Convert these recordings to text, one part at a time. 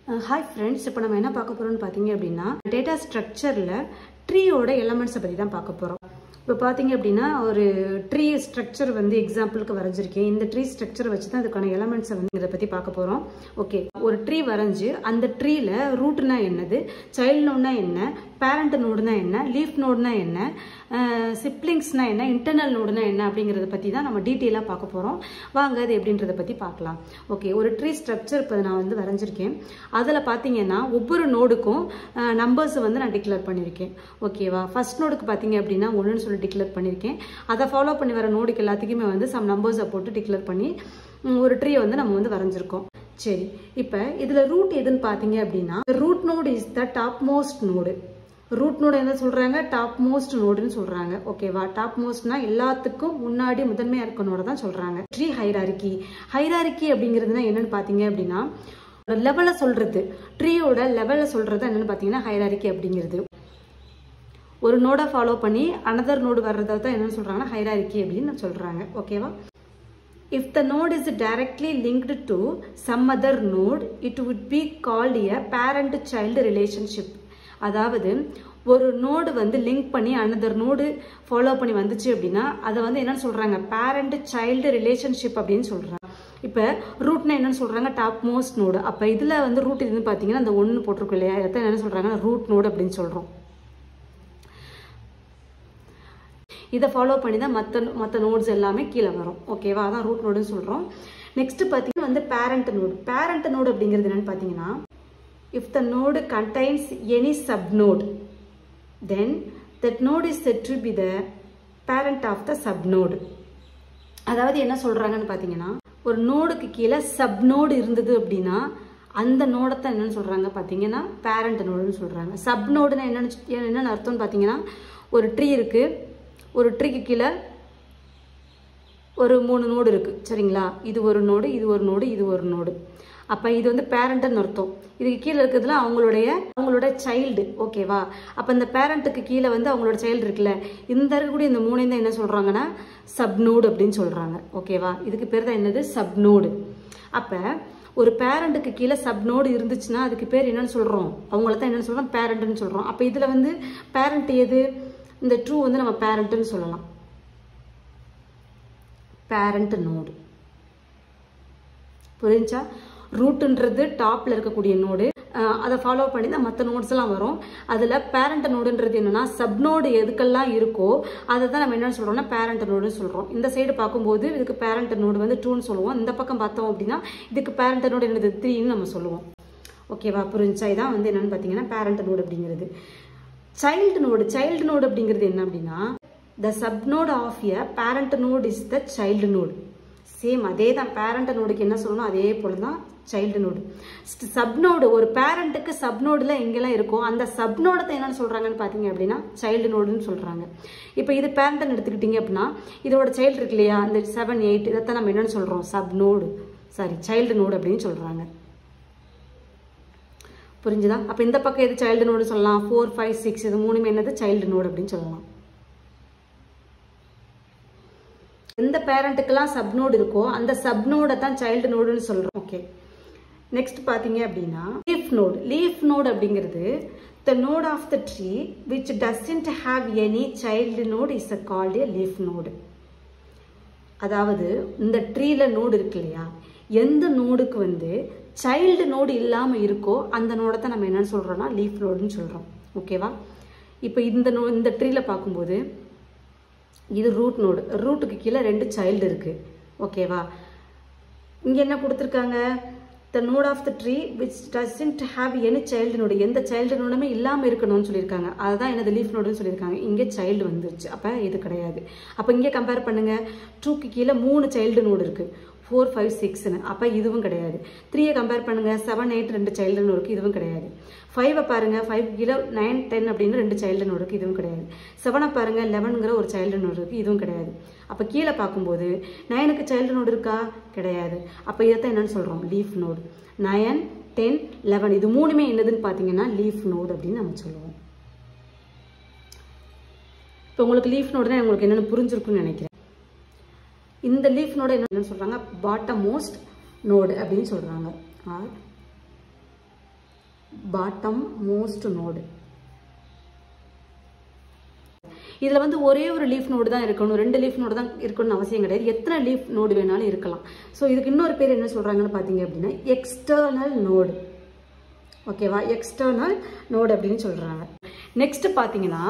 Hi friends இப்போ நம்ம என்ன பார்க்க போறோம்னு பார்த்தீங்க அப்படின்னா டேட்டா ஸ்ட்ரக்சரில் ட்ரீயோட எலமெண்ட்ஸை பற்றி தான் பார்க்க போகிறோம் இப்போ பார்த்தீங்க அப்படின்னா ஒரு ட்ரீ ஸ்ட்ரக்சர் வந்து எக்ஸாம்பிளுக்கு வரைஞ்சிருக்கேன் இந்த ட்ரீ ஸ்ட்ரக்சர் வச்சு தான் அதுக்கான எலமெண்ட்ஸை வந்து இதை பற்றி பார்க்க போகிறோம் ஓகே ஒரு ட்ரீ வரைஞ்சு அந்த ட்ரீல ரூட்னா என்னது சைல்டு நோட்னா என்ன பேரண்ட் நோடுனா என்ன லீஃப் நோடுனா என்ன சிப்ளிங்ஸ்னா என்ன இன்டர்னல் நோடுனா என்ன அப்படிங்கிறத பற்றி தான் நம்ம டீட்டெயிலாக பார்க்க போகிறோம் வாங்க அது எப்படின்றத பற்றி பார்க்கலாம் ஓகே ஒரு ட்ரீ ஸ்ட்ரக்சர் இப்போ நான் வந்து வரைஞ்சிருக்கேன் அதில் பார்த்தீங்கன்னா ஒவ்வொரு நோடுக்கும் நம்பர்ஸ் வந்து நான் டிக்ளேர் பண்ணியிருக்கேன் ஓகேவா ஃபர்ஸ்ட் நோடுக்கு பார்த்தீங்க அப்படின்னா ஒன்றுன்னு சொல்லி டிக்ளேர் பண்ணியிருக்கேன் அதை ஃபாலோ பண்ணி வர நோடுக்கு எல்லாத்துக்குமே வந்து சம் நம்பர்ஸை போட்டு டிக்ளேர் பண்ணி ம், ஒரு ட்ரீ வந்து நம்ம வந்து வரைஞ்சிருக்கோம் சரி இப்போ இதில் ரூட் எதுன்னு பார்த்தீங்க அப்படின்னா root node is the topmost node root node என்ன சொல்றாங்க டாப் மோஸ்ட் நோடுன்னு சொல்றாங்க ஓகேவா டாப் மோஸ்ட்னா எல்லாத்துக்கும் முன்னாடி முதன்மையா இருக்க நோட தான் சொல்றாங்க ட்ரீ ஹைராரிக்கி ஹைராரிக்கி அப்படிங்கிறதுனா என்னன்னு பாத்தீங்க அப்படின்னா லெவல சொல்றது ட்ரீயோட லெவல சொல்றது என்னன்னு பாத்தீங்கன்னா ஹைராரிக்கி அப்படிங்கிறது ஒரு நோடை ஃபாலோ பண்ணி அனதர் நோடு வர்றதை தான் என்னன்னு சொல்றாங்கன்னா ஹைராரிக்கி அப்படின்னு சொல்றாங்க ஓகேவா If the node is directly linked to some other node, it would be called a parent-child relationship. அதாவது ஒரு நோடு வந்து லிங்க் பண்ணி அனதர் நோடு ஃபாலோ பண்ணி வந்துச்சு அப்படின்னா அதை வந்து என்னன்னு சொல்றாங்க பேரண்ட் சைல்டு ரிலேஷன்ஷிப் அப்படின்னு சொல்றாங்க இப்போ ரூட்னா என்னன்னு சொல்றாங்க டாப் மோஸ்ட் நோடு அப்போ இதுல வந்து ரூட் இதுன்னு பார்த்தீங்கன்னா அந்த ஒன்று போட்டிருக்கோம் இல்லையா இதை என்ன சொல்றாங்க ரூட் நோடு அப்படின்னு சொல்றோம் இதை ஃபாலோ பண்ணி தான் மற்ற மற்ற நோட்ஸ் எல்லாமே கீழே வரும் ஓகேவா அதான் ரூட் நோடுன்னு சொல்கிறோம் நெக்ஸ்ட் பார்த்தீங்கன்னா வந்து பேரண்ட் நோடு பேரண்ட் நோடு அப்படிங்கிறது என்னன்னு பார்த்தீங்கன்னா if the node contains any sub node then that node is set to be the parent of the sub node அதாவது என்ன சொல்றாங்கன்னு பார்த்தீங்கன்னா ஒரு நோடுக்கு கீழே சப் நோடு இருந்தது அப்படின்னா அந்த நோடை தான் என்னன்னு சொல்றாங்க பார்த்தீங்கன்னா பேரண்ட் நோடுன்னு சொல்றாங்க சப் நோடுன்னா என்னன்னு என்னன்னு அர்த்தம்னு பார்த்தீங்கன்னா ஒரு ட்ரீ இருக்கு ஒரு ட்ரீக்கு கீழே ஒரு மூணு நோடு இருக்கு சரிங்களா இது ஒரு நோடு இது ஒரு நோடு இது ஒரு நோடு அப்போ இது வந்து பேரண்ட்னு அர்த்தம் இதுக்கு கீழே இருக்கிறதுல அவங்களுடைய அவங்களோட சைல்டு ஓகேவா அப்போ இந்த பேரண்ட்டுக்கு கீழே வந்து அவங்களோட சைல்டு இருக்குல்ல இந்த இருக்கக்கூடிய இந்த மூணையும் தான் என்ன சொல்கிறாங்கன்னா சப்னோடு அப்படின்னு சொல்கிறாங்க ஓகேவா இதுக்கு பேர் தான் என்னது சப்னோடு அப்போ ஒரு பேரண்ட்டுக்கு கீழே சப்னோடு இருந்துச்சுன்னா அதுக்கு பேர் என்னன்னு சொல்கிறோம் அவங்கள தான் என்னன்னு சொல்கிறோம் பேரண்ட்னு சொல்கிறோம் அப்போ இதில் வந்து பேரண்ட் எது இந்த ட்ரூ வந்து நம்ம பேரண்ட்னு சொல்லலாம் பேரண்ட் நோடு புரிஞ்சா ரூட்டுன்றது டாப்ல இருக்கக்கூடிய நோடு அதை ஃபாலோ பண்ணி தான் மற்ற நோட்ஸ் எல்லாம் வரும் அதில் பேரண்ட் நோடுன்றது என்னன்னா சப் நோடு எதுக்கெல்லாம் இருக்கோ அதை தான் நம்ம என்ன சொல்றோம்னா பேரண்ட் நோடுன்னு சொல்றோம் இந்த சைடு பார்க்கும்போது இதுக்கு பேரண்ட் நோடு வந்து டூன்னு சொல்லுவோம் இந்த பக்கம் பார்த்தோம் அப்படின்னா இதுக்கு பேரண்ட் நோடு என்னது த்ரீன்னு நம்ம சொல்லுவோம் ஓகேவா புரிஞ்சா இதான் வந்து என்னன்னு பார்த்தீங்கன்னா பேரண்ட் நோடு அப்படிங்கிறது சைல்டு நோடு சைல்டு நோடு அப்படிங்கிறது என்ன அப்படின்னா the sub node of a parent node is the child node same அதே தான் பேரண்ட் நோடுக்கு என்ன சொல்லணும் அதே போல தான் சைல்டு நோடு சப்னோடு ஒரு பேரண்ட்டுக்கு சப்னோடுல எங்கெல்லாம் இருக்கோ அந்த சப்னோடத்தை என்னன்னு சொல்றாங்கன்னு பார்த்தீங்க அப்படின்னா சைல்டு நோடுன்னு சொல்றாங்க இப்போ இது பேரண்ட்னு எடுத்துக்கிட்டீங்க அப்படின்னா இதோட சைல்டு இருக்கு இல்லையா இந்த செவன் எயிட் இதைத்தான் நம்ம என்னன்னு சொல்றோம் sub node sorry child node அப்படின்னு சொல்றாங்க புரிஞ்சுதா அப்போ இந்த பக்கம் எது சைல்டு நோடு சொல்லலாம் ஃபோர் ஃபைவ் சிக்ஸ் இது மூணுமே என்னது சைல்டு நோடு அப்படின்னு சொல்லலாம் எந்த பேரண்ட்டுக்கெல்லாம் சப்னோடு இருக்கோ அந்த சப்னோடை தான் சைல்டு நோடுன்னு சொல்றோம் ஓகே நெக்ஸ்ட் பாத்தீங்க அப்படின்னா லீஃப் நோடு லீஃப் நோடு அப்படிங்கிறது the node of the tree which doesn't have any child node is a called a leaf node அதாவது இந்த ட்ரீல நோடு இருக்கு இல்லையா எந்த நோடுக்கு வந்து சைல்டு நோடு இல்லாம இருக்கோ அந்த நோடை தான் நம்ம என்னன்னு சொல்றோம்னா லீஃப் நோடுன்னு சொல்றோம் ஓகேவா இப்போ இந்த நோ இந்த ட்ரீல பார்க்கும்போது இது ரூட் நோடு ரூட்டுக்கு கீழே ரெண்டு சைல்டு இருக்கு ஓகேவா இங்க என்ன கொடுத்துருக்காங்க the node of the tree which doesn't have any child node எந்த சைல்டு நோடுமே இல்லாமல் இருக்கணும்னு சொல்லியிருக்காங்க அதுதான் எனது லீஃப் நோடுன்னு சொல்லியிருக்காங்க இங்கே சைல்டு வந்துருச்சு அப்போ இது கிடையாது அப்போ இங்கே கம்பேர் பண்ணுங்க டூக்கு கீழே மூணு சைல்டு நோடு இருக்கு ஃபோர் ஃபைவ் சிக்ஸ்னு அப்போ இதுவும் கிடையாது த்ரீயை கம்பேர் பண்ணுங்க செவன் எயிட் ரெண்டு சைல்டு நோடு இருக்கு இதுவும் கிடையாது ஃபைவை பாருங்க ஃபைவ் கீழே நைன் டென் அப்படின்னு ரெண்டு சைல்டு நோடு இருக்கு இதுவும் கிடையாது செவனை பாருங்க லெவனுங்கிற ஒரு சைல்டு நோடு இருக்கு இதுவும் கிடையாது அப்போ கீழே பார்க்கும்போது நைனுக்கு சைல்டு நோடு இருக்கா கிடையாது அப்போ இதைத்தான் என்னன்னு சொல்றோம் leaf node nine ten eleven இது மூணுமே என்னதுன்னு பார்த்தீங்கன்னா லீஃப் நோடு அப்படின்னு நம்ம சொல்லுவோம் இப்போ உங்களுக்கு லீஃப் நோடுனா உங்களுக்கு என்னென்னு புரிஞ்சிருக்குன்னு நினைக்கிறேன் இந்த லீஃப் நோடு என்னன்னு சொல்றாங்க பாட்டம் மோஸ்ட் நோடு அப்படின்னு சொல்றாங்க ஆர் பாட்டம் மோஸ்ட் நோடு இதில் வந்து ஒரே ஒரு லீஃப் நோடு தான் இருக்கணும் ரெண்டு லீஃப் நோடு தான் இருக்கணும்னு அவசியம் கிடையாது எத்தனை லீஃப் நோடு வேணாலும் இருக்கலாம் ஸோ இதுக்கு இன்னொரு பேர் என்ன சொல்கிறாங்கன்னு பார்த்தீங்க அப்படின்னா எக்ஸ்டர்னல் நோடு ஓகேவா எக்ஸ்டர்னல் நோடு அப்படின்னு சொல்கிறாங்க நெக்ஸ்ட் பார்த்தீங்கன்னா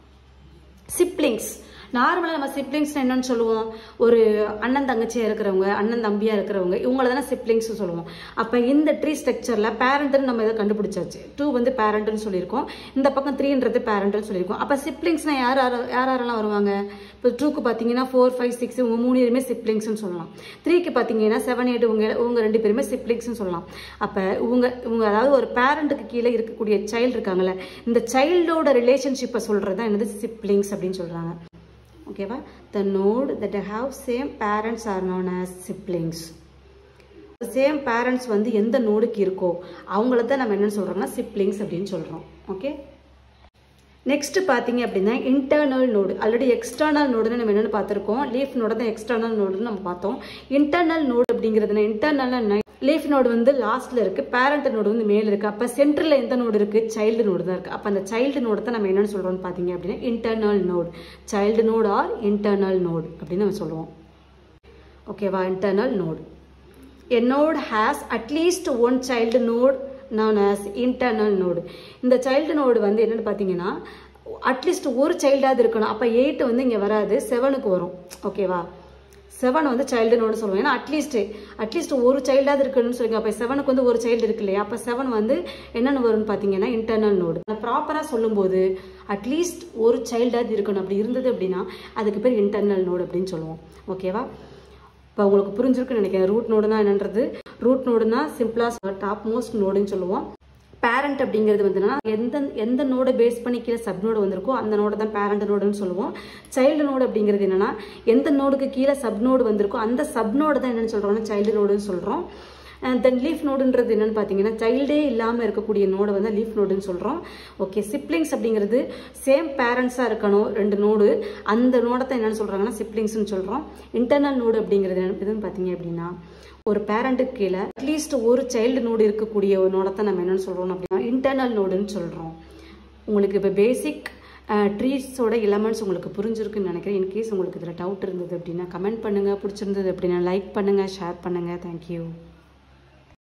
சிப்ளிங்ஸ் நார்மலாக நம்ம சிப்ளிங்ஸ் என்னன்னு சொல்லுவோம் ஒரு அண்ணன் தங்கச்சியாக இருக்கிறவங்க அண்ணன் தம்பியாக இருக்கிறவங்க இவங்கள தானே சிப்ளிங்ஸ் சொல்லுவோம் அப்போ இந்த ட்ரீ ஸ்ட்ரக்சரில் பேரண்ட்னு நம்ம இதை கண்டுபிடிச்சாச்சு டூ வந்து பேரண்ட்னு சொல்லியிருக்கோம் இந்த பக்கம் த்ரீன்றது பேரண்ட்னு சொல்லியிருக்கோம் அப்போ சிப்ளிங்ஸ்னா யார் யார் யார் யாரெல்லாம் வருவாங்க இப்போ டூக்கு பார்த்தீங்கன்னா ஃபோர் ஃபைவ் சிக்ஸ் இவங்க மூணு பேருமே சிப்ளிங்ஸ்னு சொல்லலாம் த்ரீக்கு பார்த்தீங்கன்னா செவன் எயிட் இவங்க இவங்க ரெண்டு பேருமே சிப்ளிங்ஸ்னு சொல்லலாம் அப்போ இவங்க இவங்க அதாவது ஒரு பேரண்ட்டுக்கு கீழே இருக்கக்கூடிய சைல்டு இருக்காங்கல்ல இந்த சைல்டோட ரிலேஷன்ஷிப்பை சொல்கிறது தான் என்னது சிப்ளிங்ஸ் அப்படின்னு சொல்கிறாங்க ஓகேவா the node that have same parents are known as siblings same parents வந்து எந்த நோடுக்கு இருக்கோ அவங்கள தான் நம்ம என்ன சொல்கிறோம்னா சிப்ளிங்ஸ் அப்படின்னு சொல்கிறோம் ஓகே நெக்ஸ்ட் பார்த்தீங்க அப்படின்னா இன்டர்னல் நோடு ஆல்ரெடி எக்ஸ்டர்னல் நோடுன்னு நம்ம என்னென்னு பார்த்துருக்கோம் லீஃப் நோடு தான் எக்ஸ்டர்னல் நோடுன்னு நம்ம பார்த்தோம் இன்டர்னல் நோடு அப்படிங்கிறது இன்டர்னல் லீஃப் நோடு வந்து லாஸ்ட்ல இருக்கு பேரண்ட் நோடு வந்து மேல இருக்கு அப்ப சென்டர்ல எந்த நோடு இருக்கு சைல்டு நோடு தான் இருக்கு அப்ப அந்த சைல்டு நோடு தான் நம்ம என்னன்னு சொல்றோம்னு பாத்தீங்க அப்படின்னா internal node child node are internal node அப்படின்னு நம்ம சொல்லுவோம் ஓகேவா internal node a node has at least one child node known as internal node இந்த child node வந்து என்னன்னு பார்த்தீங்கன்னா அட்லீஸ்ட் ஒரு சைல்டாவது இருக்கணும் அப்போ எயிட் வந்து இங்கே வராது செவனுக்கு வரும் ஓகேவா செவன் வந்து சைல்டு நோடு சொல்லுவோம் ஏன்னா அட்லீஸ்ட் அட்லீஸ்ட் ஒரு சைல்டாவது இருக்கணும்னு சொல்லுங்க அப்போ செவனுக்கு வந்து ஒரு சைல்டு இருக்கு இல்லையா அப்போ செவன் வந்து என்னென்ன வரும்னு பார்த்தீங்கன்னா இன்டர்னல் நோடு ப்ராப்பராக சொல்லும்போது அட்லீஸ்ட் ஒரு சைல்டாவது இருக்கணும் அப்படி இருந்தது அப்படின்னா அதுக்கு பேர் இன்டர்னல் நோடு அப்படின்னு சொல்லுவோம் ஓகேவா இப்போ உங்களுக்கு புரிஞ்சிருக்குன்னு நினைக்கிறேன் ரூட் நோடுனா என்னன்றது ரூட் நோடுனா சிம்பிளாக டாப் மோஸ்ட் நோடுன்னு சொல்லுவோம் பேரண்ட் அப்படிங்கிறது வந்துன்னா எந்த எந்த நோடை பேஸ் பண்ணி கீழே சப் நோடு வந்திருக்கோ அந்த நோடு தான் பேரண்ட் நோடுன்னு சொல்லுவோம் சைல்டு நோடு அப்படிங்கிறது என்னன்னா எந்த நோடுக்கு கீழே சப் நோடு வந்திருக்கோ அந்த சப் நோடு தான் என்னன்னு சொல்றோம்னா சைல்டு நோடுன்னு சொல்றோம் தென் லீஃப் நோடுன்றது என்னன்னு பார்த்தீங்கன்னா சைல்டே இல்லாமல் இருக்கக்கூடிய நோடு வந்து லீஃப் நோடுன்னு சொல்கிறோம் ஓகே சிப்ளிங்ஸ் அப்படிங்கிறது சேம் பேரண்ட்ஸாக இருக்கணும் ரெண்டு நோடு அந்த நோடை தான் என்னன்னு சொல்கிறாங்கன்னா சிப்ளிங்ஸ்னு சொல்கிறோம் இன்டர்னல் நோடு அப்படிங்கிறது என்ன- எதுன்னு பார்த்தீங்க அப்படின்னா ஒரு பேரண்ட்டுக்கு கீழே அட்லீஸ்ட் ஒரு சைல்டு நோடு இருக்கக்கூடிய ஒரு நோடை தான் நம்ம என்னன்னு சொல்கிறோம் அப்படின்னா இன்டர்னல் நோடுன்னு சொல்கிறோம் உங்களுக்கு இப்போ பேசிக் ட்ரீஸோட எலமெண்ட்ஸ் உங்களுக்கு புரிஞ்சிருக்குன்னு நினைக்கிறேன் இன்கேஸ் உங்களுக்கு இதில் டவுட் இருந்தது அப்படின்னா கமெண்ட் பண்ணுங்கள் பிடிச்சிருந்தது அப்படின்னா லைக் பண்ணுங்கள் ஷேர் பண்ணுங்கள் தேங்க்யூ